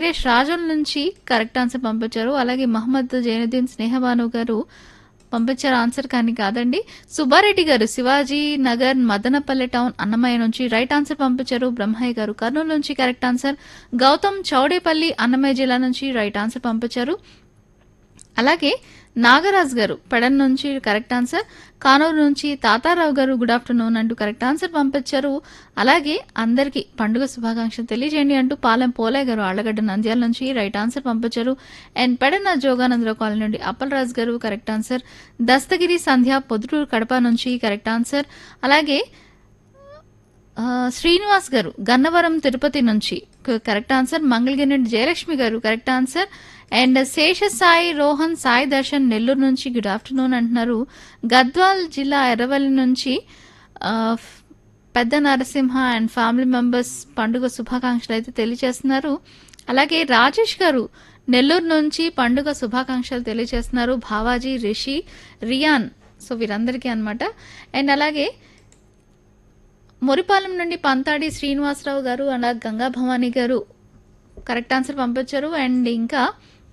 వెంకటేష్ రాజోల్ నుంచి correct answer పంపించారు అలాగే మహమ్మద్ జైనుద్దీన్ స్నేహబాను గారు పంపించారు ఆన్సర్ కానీ కాదండి సుబ్బారెడ్డి గారు శివాజీ నగర్ మదనపల్లె టౌన్ అన్నమయ్య నుంచి రైట్ ఆన్సర్ పంపించారు బ్రహ్మయ్య గారు కర్నూలు నుంచి కరెక్ట్ ఆన్సర్ గౌతమ్ చౌడేపల్లి అన్నమయ్య జిల్లా నుంచి రైట్ ఆన్సర్ పంపించారు అలాగే నాగరాజ్ గారు పెడన్ నుంచి కరెక్ట్ ఆన్సర్ కానూరు నుంచి తాతారావు గారు గుడ్ ఆఫ్టర్నూన్ అంటూ కరెక్ట్ ఆన్సర్ పంపించారు అలాగే అందరికీ పండుగ శుభాకాంక్షలు తెలియజేయండి అంటూ పాలెం పోలే గారు ఆళ్లగడ్డ నంద్యాల నుంచి రైట్ ఆన్సర్ పంపించారు అండ్ పెడన జోగానందరావు కాలనీ నుండి అప్పలరాజు గారు కరెక్ట్ ఆన్సర్ దస్తగిరి సంధ్య పొద్దుటూరు కడప నుంచి కరెక్ట్ ఆన్సర్ అలాగే ఆ, శ్రీనివాస్ గారు గన్నవరం తిరుపతి నుంచి క- కరెక్ట్ ఆన్సర్ మంగళగిరి నుండి Jayalakshmi garu correct answer and Sesha Sai Rohan Sai Darshan Nellore నుంచి గుడ్ ఆఫ్టర్నూన్ అంటున్నారు గద్వాల్ జిల్లా ఎర్రవల్లి నుంచి ఆ, ఫ్- పెద్ద నరసింహ అండ్ ఫ్యామిలీ మెంబర్స్ పండుగ శుభాకాంక్షలు అయితే తెలియజేస్తున్నారు అలాగే రాజేష్ గారు నెల్లూరు నుంచి పండుగ శుభాకాంక్షలు తెలియజేస్తున్నారు భావాజీ రిషి రియాన్ సో వీరందరికీ అన్నమాట అండ్ అలాగే మురిపాలెం నుండి పంతాడి శ్రీనివాసరావు గారు అలా గంగా భవానీ గారు కరెక్ట్ ఆన్సర్ పంపించారు అండ్ ఇంకా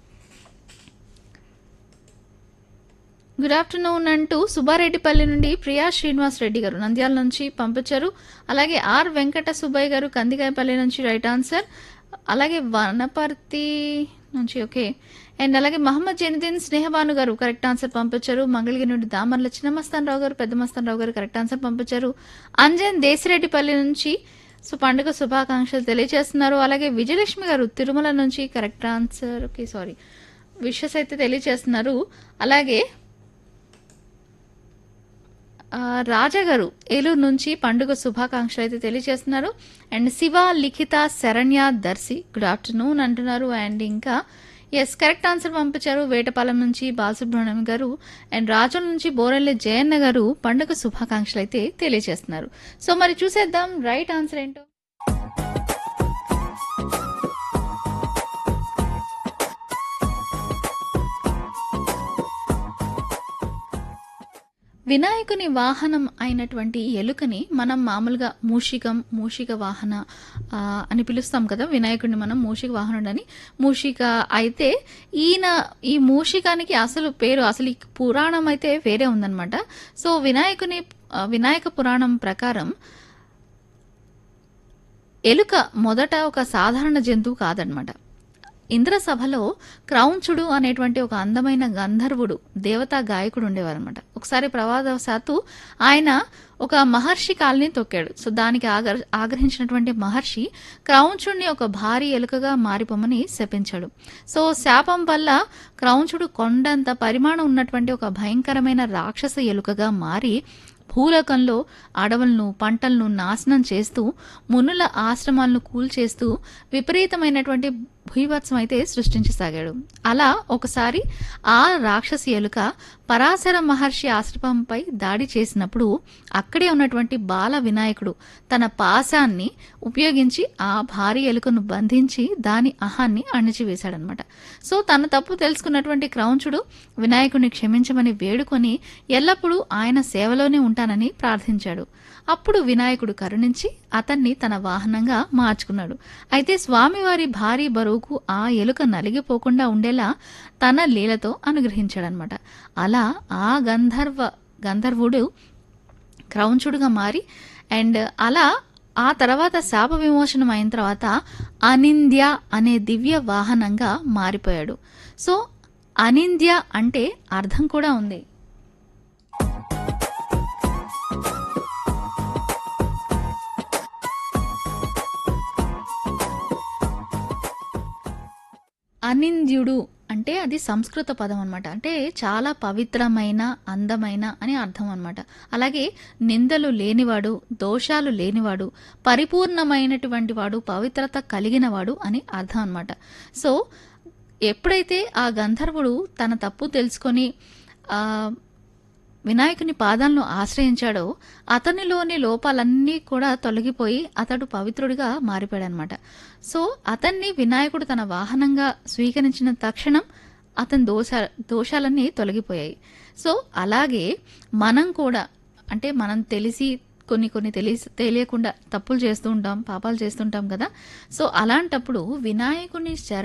గుడ్ ఆఫ్టర్నూన్ అంటూ సుబ్బారెడ్డిపల్లి నుండి ప్రియా శ్రీనివాస్ రెడ్డి గారు నంద్యాల నుంచి పంపించారు అలాగే ఆర్ వెంకట సుబ్బయ్య గారు కందికాయపల్లి నుంచి రైట్ ఆన్సర్ అలాగే వనపర్తి నుంచి ఓకే అండ్ అలాగే మహమ్మద్ జైనుద్దీన్ స్నేహబాను గారు కరెక్ట్ ఆన్సర్ పంపించారు మంగళగిరి నుండి దామర్ల చిన్నమస్తాన్ రావు గారు పెద్ద మస్తాన్ రావు గారు కరెక్ట్ ఆన్సర్ పంపించారు అంజన్ దేశిరెడ్డిపల్లి నుంచి సో పండుగ శుభాకాంక్షలు తెలియజేస్తున్నారు అలాగే విజయలక్ష్మి గారు తిరుమల నుంచి correct answer okay sorry wishes అయితే తెలియజేస్తున్నారు అలాగే ఆ, రాజా గారు ఏలూరు నుంచి పండుగ శుభాకాంక్షలు అయితే తెలియజేస్తున్నారు and Siva Likhitha Saranya Darsi good afternoon అంటున్నారు అండ్ ఇంకా ఎస్ కరెక్ట్ ఆన్సర్ పంపించారు వేటపాలెం నుంచి బాలసుబ్రహ్మణ్యం గారు అండ్ రాజుల నుంచి బోరెల్లి జయన్న గారు పండుగ శుభాకాంక్షలు అయితే తెలియజేస్తున్నారు సో మరి చూసేద్దాం రైట్ ఆన్సర్ ఏంటో వినాయకుని వాహనం అయినటువంటి ఎలుకని మనం మామూలుగా మూషికం మూషిక వాహన ఆ, అని పిలుస్తాం కదా వినాయకుడిని మనం మూషిక వాహనుడు అని మూషిక అయితే ఈయన ఈ మూషికానికి అసలు పేరు అసలు ఈ పురాణం అయితే వేరే ఉందన్నమాట సో వినాయకుని ఆ, వినాయక పురాణం ప్రకారం ఎలుక మొదట ఒక సాధారణ జంతువు కాదనమాట ఇంద్రసభలో క్రౌంచుడు అనేటువంటి ఒక అందమైన గంధర్వుడు దేవతా గాయకుడు ఉండేవారనమాట ఒకసారి ప్రవాదవశాత్తు ఆయన ఒక మహర్షి కాల్ని తొక్కాడు సో దానికి ఆగ్ర ఆగ్రహించినటువంటి మహర్షి క్రౌంచుడిని ఒక భారీ ఎలుకగా మారిపోమని శపించాడు సో శాపం వల్ల క్రౌంచుడు కొండంత పరిమాణం ఉన్నటువంటి ఒక భయంకరమైన రాక్షస ఎలుకగా మారి భూలోకంలో అడవులను పంటలను నాశనం చేస్తూ మునుల ఆశ్రమాలను కూల్చేస్తూ విపరీతమైనటువంటి భూభత్సం అయితే సృష్టించసాగాడు అలా ఒకసారి ఆ రాక్షసి ఎలుక పరాశర మహర్షి ఆశ్రమంపై దాడి చేసినప్పుడు అక్కడే ఉన్నటువంటి బాల వినాయకుడు తన పాశాన్ని ఉపయోగించి ఆ భారీ ఎలుకను బంధించి దాని అహాన్ని అణిచివేశాడనమాట సో తన తప్పు తెలుసుకున్నటువంటి క్రౌంచుడు వినాయకుడిని క్షమించమని వేడుకొని ఎల్లప్పుడూ ఆయన సేవలోనే ఉంటానని ప్రార్థించాడు అప్పుడు వినాయకుడు కరుణించి అతన్ని తన వాహనంగా మార్చుకున్నాడు అయితే స్వామివారి భారీ బరువుకు ఆ ఎలుక నలిగిపోకుండా ఉండేలా తన లీలతో అనుగ్రహించాడనమాట అలా ఆ గంధర్వ గంధర్వుడు క్రౌంచుడుగా మారి అండ్ అలా ఆ తర్వాత శాప విమోచనం అయిన తర్వాత అనింద్య అనే దివ్య వాహనంగా మారిపోయాడు సో అనింద్య అంటే అర్థం కూడా ఉంది అనింద్యుడు అంటే అది సంస్కృత పదం అనమాట అంటే చాలా పవిత్రమైన అందమైన అని అర్థం అనమాట అలాగే నిందలు లేనివాడు దోషాలు లేనివాడు పరిపూర్ణమైనటువంటి వాడు పవిత్రత కలిగినవాడు అని అర్థం అనమాట సో ఎప్పుడైతే ఆ గంధర్వుడు తన తప్పు తెలుసుకొని ఆ వినాయకుని పాదాలను ఆశ్రయించాడో అతనిలోని లోపాలన్నీ కూడా తొలగిపోయి అతడు పవిత్రుడిగా మారిపోయాడనమాట సో అతన్ని వినాయకుడు తన వాహనంగా స్వీకరించిన తక్షణం అతని దోష దోషాలన్నీ తొలగిపోయాయి సో అలాగే మనం కూడా అంటే మనం తెలిసి కొన్ని కొన్ని తెలిసి తెలియకుండా తప్పులు చేస్తూ ఉంటాం పాపాలు చేస్తుంటాం కదా సో అలాంటప్పుడు వినాయకుని శర